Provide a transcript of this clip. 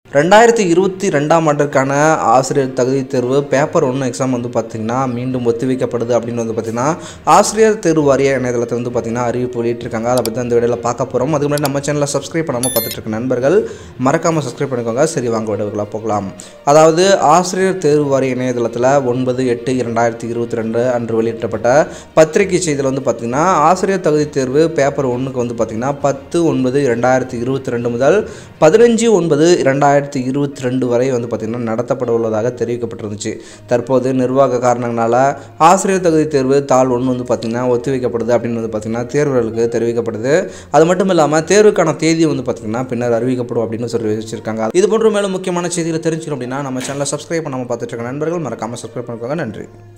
ரெண்டாயிரத்தி இருபத்தி ரெண்டாம் ஆண்டிற்கான ஆசிரியர் தகுதி தேர்வு பேப்பர் ஒன்று எக்ஸாம் வந்து பார்த்திங்கன்னா மீண்டும் ஒத்திவைக்கப்படுது அப்படின்னு வந்து பார்த்திங்கன்னா ஆசிரியர் தேர்வு வாரிய இணையதளத்தை வந்து பார்த்திங்கன்னா அறிவிப்பு வெளியிட்டிருக்காங்க அதை பற்றி அந்த வீடியோவில் பார்க்க போகிறோம் அதுக்கு முன்னாடி நம்ம சேனலை சப்ஸ்கிரைப் பண்ணாமல் பார்த்துட்டு இருக்க நண்பர்கள் மறக்காமல் சப்ஸ்கிரைப் பண்ணிக்கோங்க சரி வாங்க வீடியோக்குள்ள போகலாம் அதாவது ஆசிரியர் தேர்வு வாரிய இணையதளத்தில் ஒன்பது எட்டு இரண்டாயிரத்தி இருபத்தி ரெண்டு அன்று வெளியிட்டப்பட்ட பத்திரிகை செய்தியில் வந்து பார்த்திங்கன்னா ஆசிரியர் தகுதி தேர்வு பேப்பர் ஒன்றுக்கு வந்து பார்த்திங்கன்னா பத்து ஒன்பது இரண்டாயிரத்தி இருபத்தி ரெண்டு முதல் பதினஞ்சு ஒன்பது இரண்டாயிரத்தி இருபத்தி ரெண்டு வரை வந்து பார்த்திங்கன்னா நடத்தப்பட உள்ளதாக தெரிவிக்கப்பட்டிருந்துச்சு தற்போது நிர்வாக காரணங்களால ஆசிரியர் தகுதி தேர்வு தாள் ஒன்று வந்து பார்த்திங்கன்னா ஒத்திவைக்கப்படுது அப்படின்னு வந்து பார்த்திங்கன்னா தேர்வுகளுக்கு தெரிவிக்கப்படுது அது மட்டும் இல்லாமல் தேர்வுக்கான தேதி வந்து பார்த்திங்கன்னா பின்னர் அறிவிக்கப்படும் அப்படின்னு சொல்லி வச்சிருக்காங்க இது போன்ற மேலும் முக்கியமான செய்திகளை தெரிஞ்சுக்கணும் அப்படின்னா நம்ம சேனலை சப்ஸ்கிரைப் பண்ணாமல் பார்த்துட்டு இருக்க நண்பர்கள் மறக்காமல் சப்ஸ்கிரைப் பண்ணிக்கோங்க நன்றி